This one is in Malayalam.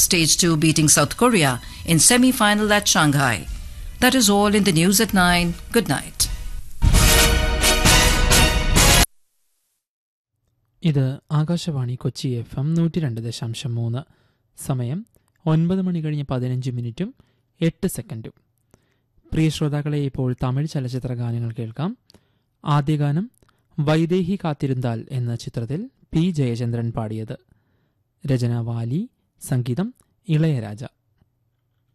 Stage 2 beating South Korea in semi-final at Shanghai. That is all in the news at 9. Good night. ഇത് ആകാശവാണി കൊച്ചി എഫ് എം നൂറ്റി രണ്ട് ദശാംശം മൂന്ന് സമയം ഒൻപത് മണി കഴിഞ്ഞ് പതിനഞ്ച് മിനിറ്റും എട്ട് സെക്കൻഡും പ്രിയ ശ്രോതാക്കളെ ഇപ്പോൾ തമിഴ് ചലച്ചിത്ര ഗാനങ്ങൾ കേൾക്കാം ആദ്യ ഗാനം വൈദേഹി കാത്തിരുന്താൽ എന്ന ചിത്രത്തിൽ പി ജയചന്ദ്രൻ പാടിയത് രചന വാലി സംഗീതം ഇളയരാജ